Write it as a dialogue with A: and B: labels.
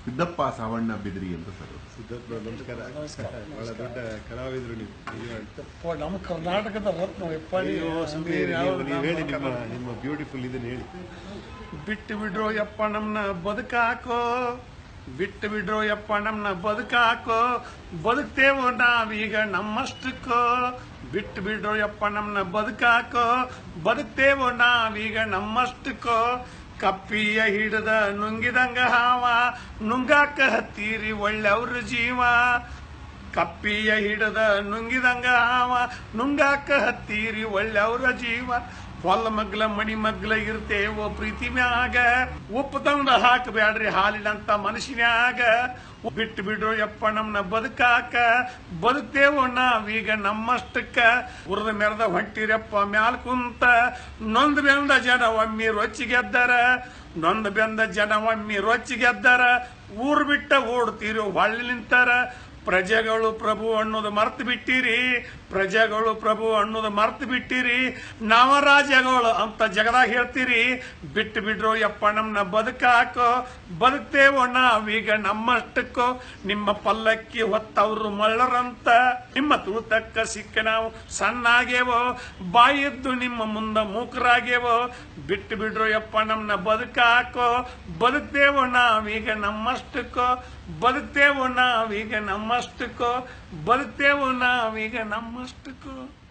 A: ಸಿದ್ದಪ್ಪ ಸಾವಣ್ಣ ಬಿದ್ರಿ ಅಂತ ಸರ್
B: ಸಿದ್ಧಾರ್ಥ ನಮಸ್ಕಾರ
C: ನಮಸ್ಕಾರ.
B: ಬಹಳ ದೊಡ್ಡ ಕಲಾವಿದರು ನೀವು ನೀವು
C: ಯಪ್ಪ, ನಮ್ಮ ಕರ್ನಾಟಕದ ರತ್ನ ಹೆಪ್ಪಾಡಿ
B: ಅಯ್ಯೋ, ಸುಮ್ನೆ ಇರಿ, ನೀವು ನೀವು ಹೇಳಿ ನಿಮ್ಮ ನಿಮ್ಮ ಬ್ಯೂಟಿಫುಲ್ ಇದನ್ನ ಹೇಳಿ
C: ಬಿಟ್ಟು ಬಿಡ್ರೋ ಯಪ್ಪ ನಮ್ನ ಬದುಕಾಕೋ ಬಿಟ್ಟು ಬಿಡ್ರೋ ಯಪ್ಪ ನಮ್ನ ಬದುಕಾಕೋ ಬದುಕ್ತೇವೋ ನಾವೀಗ ನಮ್ಮಷ್ಟಕ್ಕೋ ಬಿಟ್ಟು ಬಿಡ್ರೋ ಯಪ್ಪ ನಮ್ನ ಬದುಕಾಕೋ ಬದುಕ್ತೇವೋ ನಾವೀಗ ನಮ್ಮಷ್ಟಕ್ಕೋ ಕಪ್ಪಿಯ ಹಿಡಿದ ನುಂಗಿದಂಗ ಹಾವ ನುಂಗಾಕ ಹತ್ತೀರಿ ಒಳ್ಳೆವ್ರ ಜೀವ ಕಪ್ಪಿಯ ಹಿಡದ ನುಂಗಿದಂಗ ಹಾವ ನುಂಗಾಕ ಹತ್ತೀರಿ ಒಳ್ಳೆವ್ರ ಜೀವ ಹೊಲ್ಲ ಮಗ್ಲ ಮಣಿ ಮಗ್ಲ ಇರ್ತೇವೋ ಪ್ರೀತಿ ಮ್ಯಾಗ ಉಪ್ಪು ತಂದ ಹಾಕಬ್ಯಾಡ್ರಿ ಹಾಲಿನಂತ ಮನಸ್ಸಿನ್ಯಾಗ ಬಿಟ್ಟು ಬಿಡ್ರು ಯಪ್ಪ ನಮ್ನ ಬದುಕಾಕ ಬದುಕ್ತೇವೋ ನಾವೀಗ ನಮ್ಮಷ್ಟಕ್ಕ ಉರ್ದ ಮೆರೆದ ಹೊಂಟಿರಪ್ಪ ಮ್ಯಾಲ್ ಕುಂತ ನೊಂದ್ ಬೆಂದ ಜನ ಒಮ್ಮಿ ರೊಚ್ಚಿಗೆದ್ದರ ನೊಂದ್ ಬೆಂದ ಜನ ಒಮ್ಮಿ ರೊಚ್ಚಿಗೆದ್ದರ ಊರ್ ಬಿಟ್ಟ ಓಡ್ತೀರಿ ಹೊಳ್ಳಿ ನಿಂತಾರ ಪ್ರಜೆಗಳು ಪ್ರಭು ಅನ್ನೋದು ಮರ್ತು ಬಿಟ್ಟಿರಿ ಪ್ರಜೆಗಳು ಪ್ರಭು ಅನ್ನೋದು ಮರ್ತು ಬಿಟ್ಟಿರಿ ನಾವ ರಾಜಗಳು ಅಂತ ಜಗದಾಗ ಹೇಳ್ತೀರಿ ಬಿಟ್ಟು ಬಿಡ್ರು ಯಪ್ಪ ನಮ್ನ ಬದುಕಾಕೋ ಬದುಕ್ತೇವೋ ನಾವೀಗ ನಮ್ಮಷ್ಟಕ್ಕೋ ನಿಮ್ಮ ಪಲ್ಲಕ್ಕಿ ಹೊತ್ತವ್ರು ಮಳ್ಳರಂತ ನಿಮ್ಮ ತೂತಕ್ಕ ಸಿಕ್ಕ ನಾವು ಸಣ್ಣಾಗೇವೋ ಬಾಯಿದ್ದು ನಿಮ್ಮ ಮುಂದ ಮೂಕರಾಗೇವೋ ಬಿಟ್ಟು ಬಿಡ್ರು ಯಪ್ಪ ನಮ್ನ ಬದುಕಾಕೋ ಬದುಕ್ತೇವೋ ನಾವೀಗ ನಮ್ಮಷ್ಟಕ್ಕೋ ಬದುಕ್ತೇವೋ ನಾವೀಗ ನಮ್ಮಷ್ಟಕ್ಕೋ ಬದುಕ್ತೇವೋ ನಾವೀಗ ನಮ್ಮಷ್ಟಕ್ಕೋ